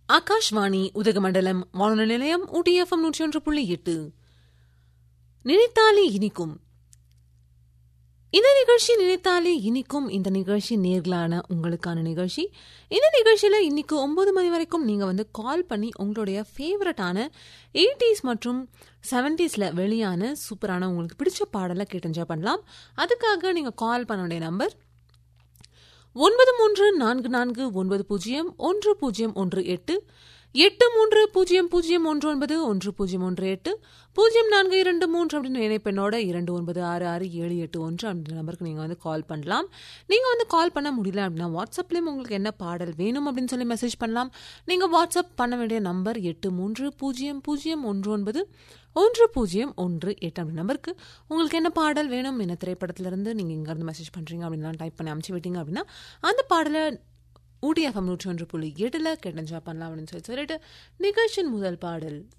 ஆகாஷ்வாணி உதகமண்டலம் வானொலி நிலையம் ஊட்டி எஃப்எம் நூற்றி ஒன்று புள்ளி எட்டு நினைத்தாலே இனிக்கும் இந்த நிகழ்ச்சி நினைத்தாலே இனிக்கும் இந்த நிகழ்ச்சி நேர்களான உங்களுக்கான நிகழ்ச்சி இந்த நிகழ்ச்சியில இன்னைக்கு ஒன்பது மணி வரைக்கும் நீங்க வந்து கால் பண்ணி உங்களுடைய ஃபேவரட்டான எயிட்டிஸ் மற்றும் செவன்டிஸ்ல வெளியான சூப்பரான உங்களுக்கு பிடிச்ச பாடலை கேட்டு என்ஜாய் பண்ணலாம் அதுக்காக நீங்க கால் பண்ண வேண்டிய நம்பர் ஒன்பது மூன்று நான்கு நான்கு ஒன்பது பூஜ்ஜியம் ஒன்று பூஜ்ஜியம் ஒன்று எட்டு எட்டு மூன்று பூஜ்ஜியம் பூஜ்ஜியம் ஒன்று ஒன்பது ஒன்று பூஜ்ஜியம் ஒன்று எட்டு பூஜ்ஜியம் நான்கு இரண்டு மூன்று அப்படின்னு இணைப்பெண்ணோட இரண்டு ஒன்பது ஆறு ஆறு ஏழு எட்டு ஒன்று அப்படின்ற நம்பருக்கு நீங்கள் வந்து கால் பண்ணலாம் நீங்கள் வந்து கால் பண்ண முடியல அப்படின்னா வாட்ஸ்அப்லேயும் உங்களுக்கு என்ன பாடல் வேணும் அப்படின்னு சொல்லி மெசேஜ் பண்ணலாம் நீங்கள் வாட்ஸ்அப் பண்ண வேண்டிய நம்பர் எட்டு மூன்று பூஜ்ஜியம் பூஜ்ஜியம் ஒன்று ஒன்பது ஒன்று பூஜ்ஜியம் ஒன்று எட்டு அப்படி நம்பருக்கு உங்களுக்கு என்ன பாடல் வேணும் என்ன திரைப்படத்திலிருந்து நீங்கள் இங்கேருந்து மெசேஜ் பண்ணுறீங்க அப்படின்லாம் டைப் பண்ணி அமுச்சு விட்டீங்க அப்படின்னா அந்த பாடலை ஊட்டி எஃப்எம் நூற்றி ஒன்று புள்ளி எட்டில் கேட்டு என்ஜாய் பண்ணலாம் அப்படின்னு சொல்லி சொல்லிட்டு நிகழ்ச்சியின் முதல் பாடல்